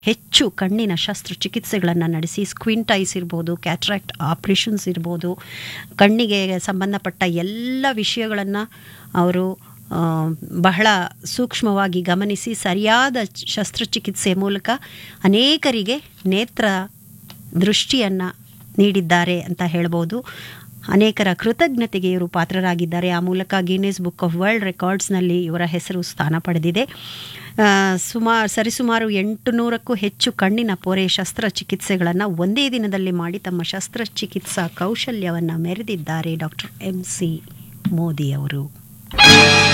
ಹೆಚ್ಚು ಕಣ್ಣಿನ ಶಸ್ತ್ರಚಿಕಿತ್ಸೆಗಳನ್ನು ನಡೆಸಿ ಸ್ಕ್ವಿಂಟೈಸ್ ಇರ್ಬೋದು ಕ್ಯಾಟ್ರಾಕ್ಟ್ ಆಪ್ರೇಷನ್ಸ್ ಇರ್ಬೋದು ಕಣ್ಣಿಗೆ ಸಂಬಂಧಪಟ್ಟ ಎಲ್ಲ ವಿಷಯಗಳನ್ನು ಅವರು ಆ, ಬಹಳ ಸೂಕ್ಷ್ಮವಾಗಿ ಗಮನಿಸಿ ಸರಿಯಾದ ಶಸ್ತ್ರಚಿಕಿತ್ಸೆ ಮೂಲಕ ಅನೇಕರಿಗೆ ನೇತ್ರ ದೃಷ್ಟಿಯನ್ನು ನೀಡಿದ್ದಾರೆ ಅಂತ ಹೇಳ್ಬೋದು ಅನೇಕರ ಕೃತಜ್ಞತೆಗೆ ಇವರು ಪಾತ್ರರಾಗಿದ್ದಾರೆ ಆ ಮೂಲಕ ಗಿನ್ನಿಸ್ ಬುಕ್ ಆಫ್ ವರ್ಲ್ಡ್ ರೆಕಾರ್ಡ್ಸ್ನಲ್ಲಿ ಇವರ ಹೆಸರು ಸ್ಥಾನ ಪಡೆದಿದೆ ಸುಮಾರು ಸರಿಸುಮಾರು ಎಂಟು ನೂರಕ್ಕೂ ಹೆಚ್ಚು ಕಣ್ಣಿನ ಪೊರೆ ಶಸ್ತ್ರಚಿಕಿತ್ಸೆಗಳನ್ನು ಒಂದೇ ದಿನದಲ್ಲಿ ಮಾಡಿ ತಮ್ಮ ಶಸ್ತ್ರಚಿಕಿತ್ಸಾ ಕೌಶಲ್ಯವನ್ನು ಮೆರೆದಿದ್ದಾರೆ ಡಾಕ್ಟರ್ ಎಂ ಸಿ ಮೋದಿ ಅವರು